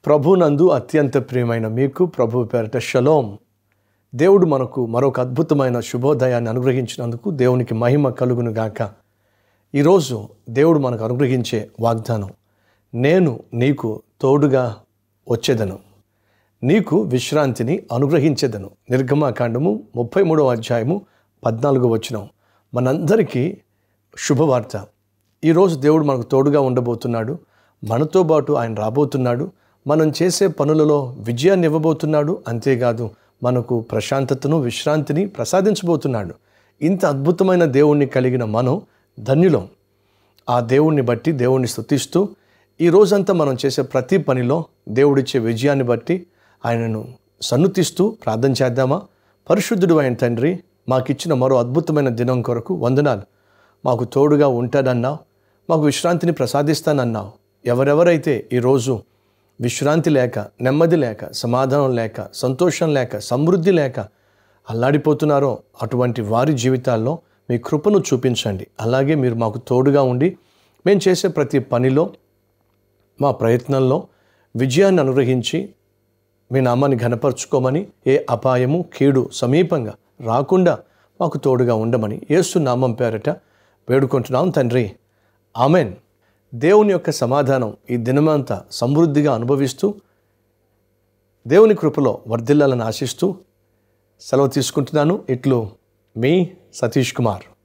ప్రభునందు అత్యంత ప్రియమైన మీకు ప్రభు పేరట షలోం దేవుడు మనకు మరొక అద్భుతమైన శుభోదయాన్ని అనుగ్రహించినందుకు దేవునికి మహిమ కలుగును గాక ఈరోజు దేవుడు మనకు అనుగ్రహించే వాగ్దానం నేను నీకు తోడుగా వచ్చేదను నీకు విశ్రాంతిని అనుగ్రహించేదను నిర్గమాకాండము ముప్పై మూడవ అధ్యాయము పద్నాలుగో వచనం మనందరికీ శుభవార్త ఈరోజు దేవుడు మనకు తోడుగా ఉండబోతున్నాడు మనతో పాటు ఆయన రాబోతున్నాడు మనం చేసే పనులలో విజయాన్ని ఇవ్వబోతున్నాడు అంతేకాదు మనకు ప్రశాంతతను విశ్రాంతిని ప్రసాదించబోతున్నాడు ఇంత అద్భుతమైన దేవుణ్ణి కలిగిన మనం ధన్యులం ఆ దేవుణ్ణి బట్టి దేవుణ్ణి స్తుతిస్తూ ఈ రోజంతా మనం చేసే ప్రతి పనిలో దేవుడిచ్చే విజయాన్ని బట్టి ఆయనను సన్నుతిస్తూ ప్రార్థన చేద్దామా పరిశుద్ధుడు అయిన తండ్రి మాకిచ్చిన మరో అద్భుతమైన దినం కొరకు వందనాలు మాకు తోడుగా ఉంటాడన్నావు మాకు విశ్రాంతిని ప్రసాదిస్తానన్నావు ఎవరెవరైతే ఈరోజు విశ్రాంతి లేక నెమ్మది లేక సమాధానం లేక సంతోషం లేక సమృద్ధి లేక అల్లాడిపోతున్నారో అటువంటి వారి జీవితాల్లో మీ కృపను చూపించండి అలాగే మీరు మాకు తోడుగా ఉండి మేము చేసే ప్రతి పనిలో మా ప్రయత్నంలో విజయాన్ని అనుగ్రహించి మీ నామాన్ని ఘనపరచుకోమని ఏ అపాయము కీడు సమీపంగా రాకుండా మాకు తోడుగా ఉండమని యేసు నామం పేరట వేడుకుంటున్నాం తండ్రి ఆమెన్ దేవుని యొక్క సమాధానం ఈ దినమంతా సమృద్ధిగా అనుభవిస్తూ దేవుని కృపలో వర్ధిల్లాలని ఆశిస్తూ సెలవు తీసుకుంటున్నాను ఇట్లు మీ సతీష్ కుమార్